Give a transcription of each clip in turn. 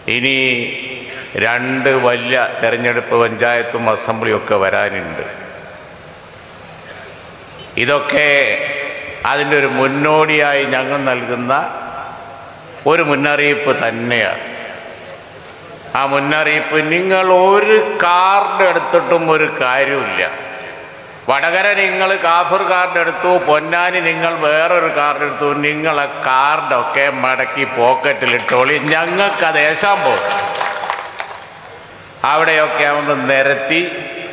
ഇനി രണ്ട് വലിയ തെരഞ്ഞെടുപ്പ് പഞ്ചായത്തും അസംബ്ലിയും ഒക്കെ വരാനുണ്ട് ഇതൊക്കെ അതിൻ്റെ ഒരു മുന്നോടിയായി ഞങ്ങൾ നൽകുന്ന ഒരു മുന്നറിയിപ്പ് തന്നെയാണ് ആ മുന്നറിയിപ്പ് നിങ്ങൾ ഒരു കാർഡ് എടുത്തിട്ടും ഒരു കാര്യമില്ല വടകര നിങ്ങൾ കാഫർ കാർഡ് എടുത്തു പൊന്നാനി നിങ്ങൾ വേറൊരു കാർഡ് എടുത്തു നിങ്ങളെ കാർഡൊക്കെ മടക്കി പോക്കറ്റിലിട്ടോളി ഞങ്ങൾക്കത് ഏശാൻ പോകും അവിടെയൊക്കെ ഒന്ന് നിരത്തി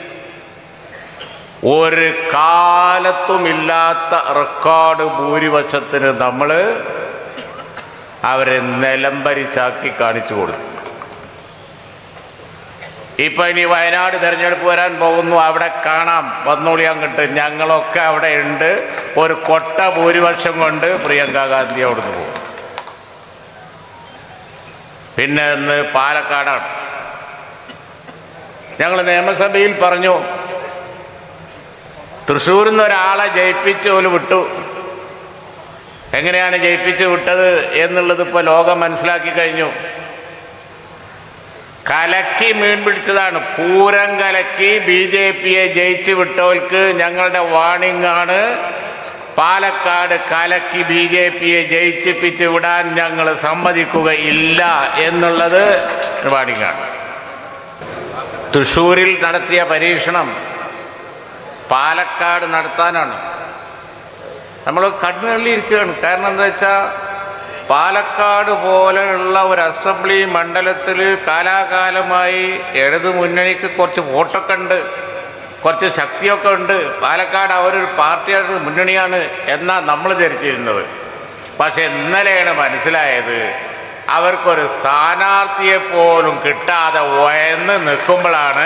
ഒരു കാലത്തുമില്ലാത്ത റെക്കോർഡ് ഭൂരിപക്ഷത്തിന് നമ്മൾ അവരെ നിലംപരിശാക്കി കാണിച്ചു കൊടുത്തു ഇപ്പൊ ഇനി വയനാട് തെരഞ്ഞെടുപ്പ് വരാൻ പോകുന്നു അവിടെ കാണാം വന്നോളി അങ്ങോട്ട് ഞങ്ങളൊക്കെ അവിടെ ഉണ്ട് ഒരു കൊട്ട ഭൂരിപക്ഷം കൊണ്ട് പ്രിയങ്ക ഗാന്ധി അവിടുന്ന് പോകും പിന്നെ ഇന്ന് പാലക്കാടാണ് ഞങ്ങൾ നിയമസഭയിൽ പറഞ്ഞു തൃശ്ശൂരിൽ നിന്ന് ഒരാളെ ജയിപ്പിച്ച് പോലും വിട്ടു എങ്ങനെയാണ് ജയിപ്പിച്ച് വിട്ടത് എന്നുള്ളത് ഇപ്പോൾ ലോകം മനസ്സിലാക്കി കഴിഞ്ഞു കലക്കി മീൻ പിടിച്ചതാണ് പൂരം കലക്കി ബി ജെ പിയെ ജയിച്ചു വിട്ടവർക്ക് ഞങ്ങളുടെ വാണിംഗ് ആണ് പാലക്കാട് കലക്കി ബി ജെ പിയെ ജയിച്ചിപ്പിച്ച് വിടാൻ ഞങ്ങൾ സമ്മതിക്കുകയില്ല എന്നുള്ളത് വാണിംഗ് ആണ് തൃശ്ശൂരിൽ നടത്തിയ പരീക്ഷണം പാലക്കാട് നടത്താനാണ് നമ്മൾ കണ്ണുകളിലിരിക്കുകയാണ് കാരണം എന്താ വെച്ചാൽ പാലക്കാട് പോലെയുള്ള ഒരു അസംബ്ലി മണ്ഡലത്തിൽ കാലാകാലമായി ഇടതു മുന്നണിക്ക് കുറച്ച് വോട്ടൊക്കെ ഉണ്ട് കുറച്ച് ശക്തിയൊക്കെ ഉണ്ട് പാലക്കാട് അവരൊരു പാർട്ടി മുന്നണിയാണ് എന്നാണ് നമ്മൾ ധരിച്ചിരുന്നത് പക്ഷെ ഇന്നലെയാണ് മനസ്സിലായത് അവർക്കൊരു സ്ഥാനാർത്ഥിയെ പോലും കിട്ടാതെ ഉയർന്ന് നിൽക്കുമ്പോഴാണ്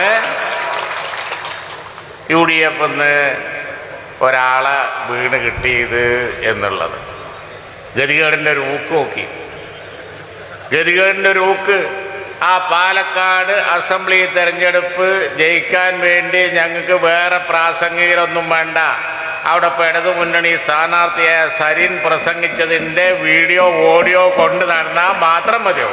യു ഡി എഫ് എന്ന് ഒരാളെ വീണ് കിട്ടിയത് എന്നുള്ളത് ഗതികേടിൻ്റെ ഒരു ഊക്ക് നോക്കി ഗതികേടിൻ്റെ ഒരു ഊക്ക് ആ പാലക്കാട് അസംബ്ലി തെരഞ്ഞെടുപ്പ് ജയിക്കാൻ വേണ്ടി ഞങ്ങൾക്ക് വേറെ പ്രാസംഗികരൊന്നും വേണ്ട അവിടെ ഇപ്പോൾ ഇടതു മുന്നണി സ്ഥാനാർത്ഥിയായ സരിൻ പ്രസംഗിച്ചതിൻ്റെ വീഡിയോ ഓഡിയോ കൊണ്ടു നടന്നാൽ മാത്രം മതിയോ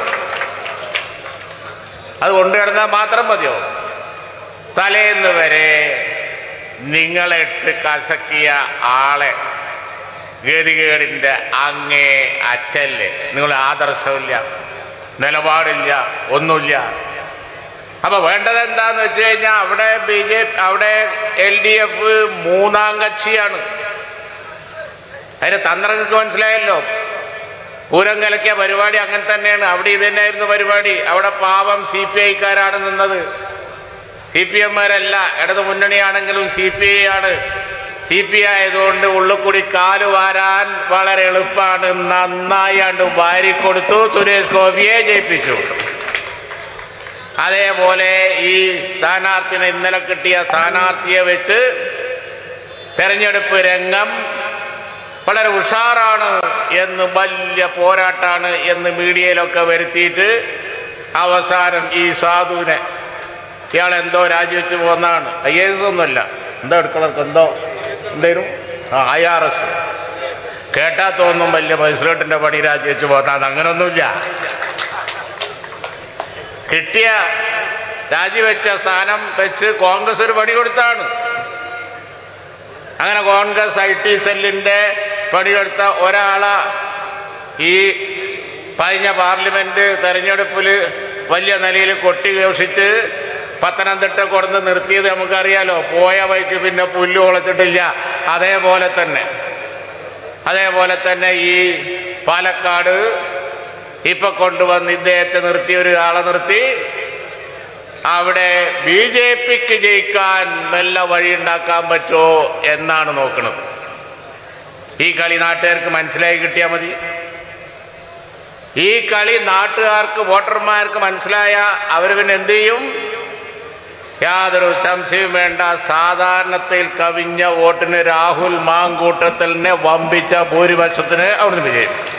അത് കൊണ്ടു നടന്നാൽ മാത്രം മതിയോ തലേന്ന് വരെ നിങ്ങളിട്ട് കസക്കിയ ആളെ ഗതികേടിൻ്റെ അങ്ങേ അറ്റല്ലേ നിങ്ങൾ ആദർശമില്ല നിലപാടില്ല ഒന്നുമില്ല അപ്പൊ വേണ്ടത് എന്താന്ന് വെച്ച് കഴിഞ്ഞാൽ അവിടെ ബി ജെ അവിടെ എൽ ഡി എഫ് മൂന്നാം കക്ഷിയാണ് അതിന് തന്ത്രങ്ങൾക്ക് മനസ്സിലായല്ലോ പൂരം കലക്കിയ പരിപാടി അങ്ങനെ തന്നെയാണ് അവിടെ ഇത് തന്നെയായിരുന്നു പരിപാടി അവിടെ പാവം സി പി ഐക്കാരാണ് നിന്നത് സി പി എമ്മാരല്ല ഇടത് മുന്നണിയാണെങ്കിലും സി പി ഐ ആണ് സി പി ഐ ആയതുകൊണ്ട് ഉള്ളിൽ കൂടി കാല് വാരാൻ വളരെ എളുപ്പമാണ് നന്നായി ആണ്ട് വാരിക്കൊടുത്തു സുരേഷ് ഗോപിയെ ജയിപ്പിച്ചു അതേപോലെ ഈ സ്ഥാനാർത്ഥിനെ ഇന്നലെ കിട്ടിയ സ്ഥാനാർത്ഥിയെ വെച്ച് തെരഞ്ഞെടുപ്പ് രംഗം വളരെ ഉഷാറാണ് എന്ന് വലിയ പോരാട്ടാണ് എന്ന് മീഡിയയിലൊക്കെ വരുത്തിയിട്ട് അവസാനം ഈ സാധുവിനെ ഇയാൾ എന്തോ രാജിവെച്ച് പോകുന്നതാണ് ഐ എ എസ് ഒന്നുമല്ല എന്തോ എടുക്കളർക്ക് എന്തോ എന്തേലും ആ ഐ ആർ എസ് കേട്ടാ തോന്നും വലിയ മജിസ്ട്രേറ്റിൻ്റെ പണി രാജിവെച്ച് പോകുന്നതാണ് അങ്ങനൊന്നുമില്ല കിട്ടിയ രാജിവെച്ച സ്ഥാനം വെച്ച് കോൺഗ്രസ് ഒരു പണി കൊടുത്താണ് അങ്ങനെ കോൺഗ്രസ് ഐ ടി സെല്ലിൻ്റെ പണിയെടുത്ത ഒരാളെ ഈ കഴിഞ്ഞ പാർലമെൻറ്റ് തെരഞ്ഞെടുപ്പിൽ വലിയ നിലയിൽ കൊട്ടിഘോഷിച്ച് പത്തനംതിട്ട കൊടുന്ന് നിർത്തിയത് നമുക്കറിയാലോ പോയ വഴിക്ക് പിന്നെ പുല്ല് മുളച്ചിട്ടില്ല അതേപോലെ തന്നെ അതേപോലെ തന്നെ ഈ പാലക്കാട് ഇപ്പൊ കൊണ്ടുവന്ന് ഇദ്ദേഹത്തെ നിർത്തി ഒരു ആളെ നിർത്തി അവിടെ ബി ജെ പിക്ക് ജയിക്കാൻ നല്ല വഴി ഉണ്ടാക്കാൻ പറ്റുമോ എന്നാണ് നോക്കുന്നത് ഈ കളി നാട്ടുകാർക്ക് മനസ്സിലായി കിട്ടിയാൽ മതി ഈ കളി നാട്ടുകാർക്ക് വോട്ടർമാർക്ക് മനസ്സിലായ അവർ പിന്നെ എന്ത് ചെയ്യും യാതൊരു സംശയവും വേണ്ട സാധാരണത്തിൽ കവിഞ്ഞ വോട്ടിന് രാഹുൽ മാങ്കൂട്ടത്തിലിനെ വമ്പിച്ച ഭൂരിപക്ഷത്തിന് അവിടുന്ന് വിജയിക്കും